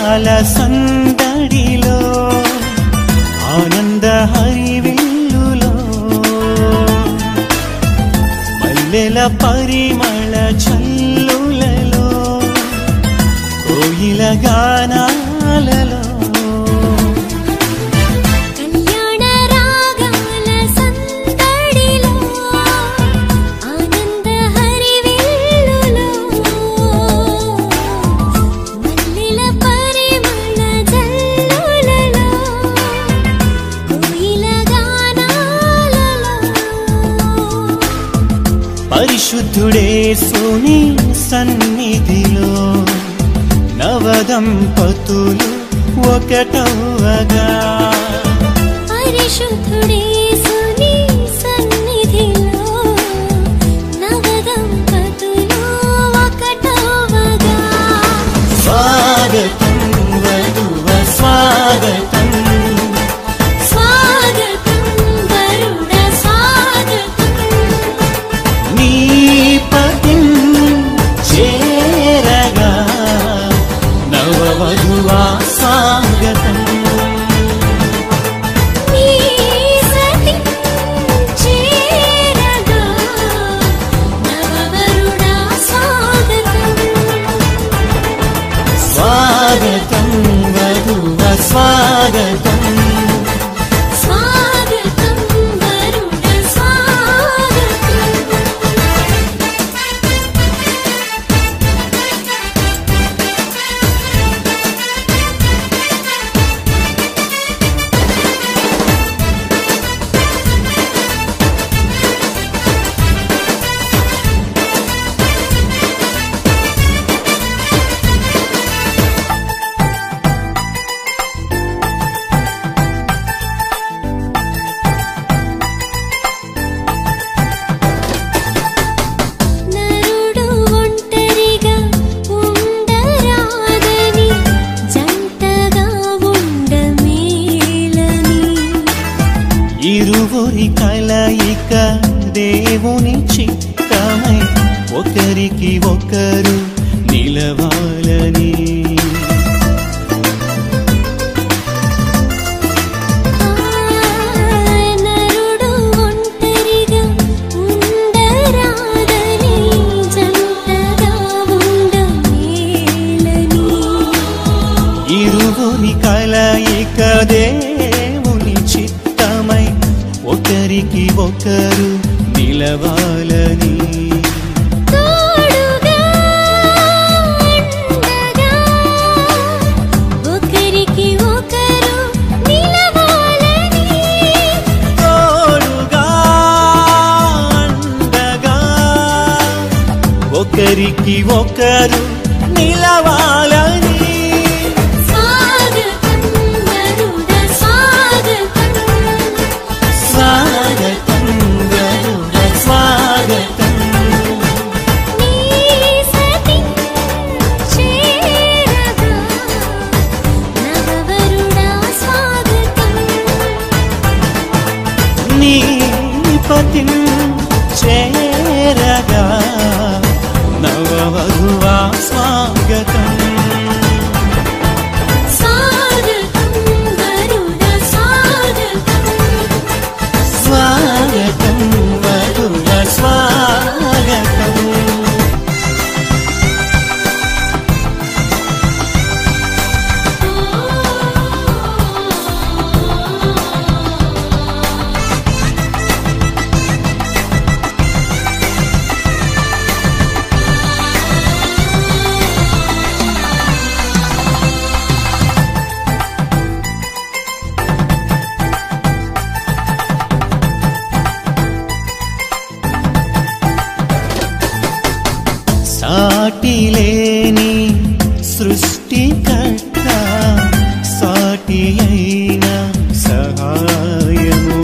రాగాల సందడిలో ఆనంద హరివిల్లులో మల్లెల పరిమళ చల్లులలో కోయిల గానాలలో కళ్యాణ రాగాల సందడిలో ఆనంద హరివిల్లులో మల్లెల పరిమళ జల్లులలో కోయిల గానాలలో పరిశుద్ధుడే సుని సన్నిధిలో నవదంపతులు ఒకటవగా పరిశుద్ధుడే సుని సన్నిధిలో నవదంపతులు ఒకటవగా స్వాగతం వధువ స్వాగతం స్వాగతం వరుణ స్వాగతం నీ పతిం చేరగా నవవధువా స్వాగతం నీ సతి చేరగా నవవరుణ స్వాగతం స్వాగతం వధువ స్వాగతం స్వాగతం వరుణ స్వాగతం నరుడు ఒంటరిగా ఉండరాదని జంటగా ఉండమేలని ఇరువురి కలయిక దేవుని చిత్తమై ఒకరికి ఒకరు నిలవాలని నరుడు ఒంటరిగా ఉండరాదని జంటగా ఉండమేలని ఇరువురి కలయిక దేవుని చిత్తమై ఒకరికి ఒకరు నిలవాలని తోడుగా అండగా ఒకరికి ఒకరు నిలవాలని తోడుగా అండగా ఒకరికి ఒకరు నిలవాలని స్వాగతం వరుణ స్వాగతం స్వాగతం గరుడ స్వాగతం నీ సతి చేరగా నవవరుణ స్వాగతం నీ పతి చేరగా నవవధువా స్వాగతం స్వాగతం వరుణ స్వాగతం స్వాగతం వధువ స్వాగతం సాటి లేని సృష్టికర్త సాటి అయిన సహాయము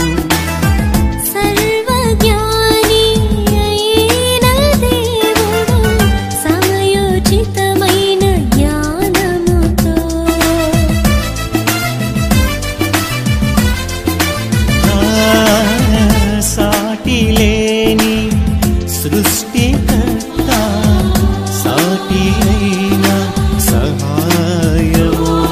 సర్వజ్ఞాని అయిన దేవుడు సమయోచితమైన జ్ఞానముతో ఆ, సాటి లేని సృష్టికర్త సాటి అయిన సహాయము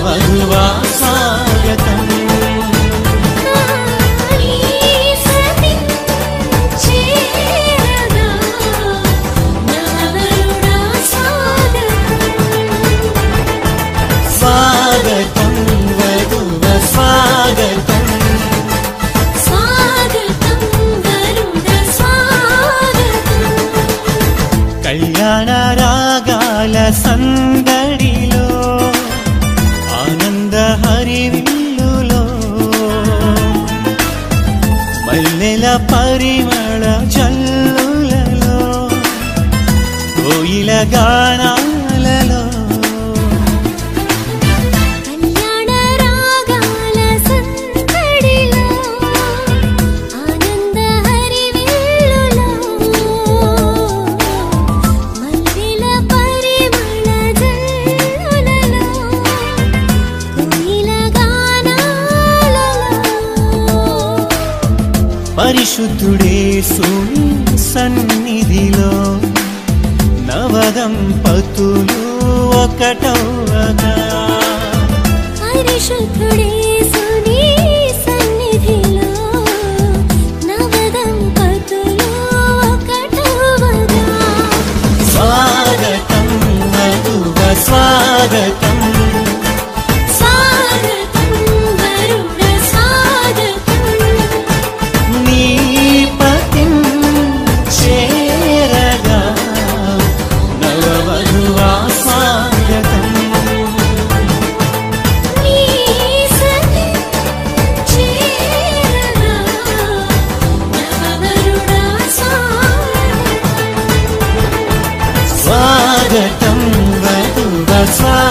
నవవధువా స్వాగతం స్వాగతం వధువ స్వాగతం కళ్యాణ రాగాల సందడిలో ఆనంద హరివిల్లులో మల్లెల పరిమళ జల్లులలో కోయిల గానాలలో పరిశుద్ధుడే సుని సన్నిధిలో నవదంపతులు ఒకటవగా పరిశుద్ధుడే సునీ సన్నిధిలో నవదంపతులు ఒకటవగా స్వాగతం మధువ స్వాగతం స్వాగతం వరుణ స్వాగతం నీ పతిం చేరగా నవవధువా స్వాగతం నీ సతి చేరగా నవవరుణ స్వాగతం స్వాగతం వధువ స్వాగతం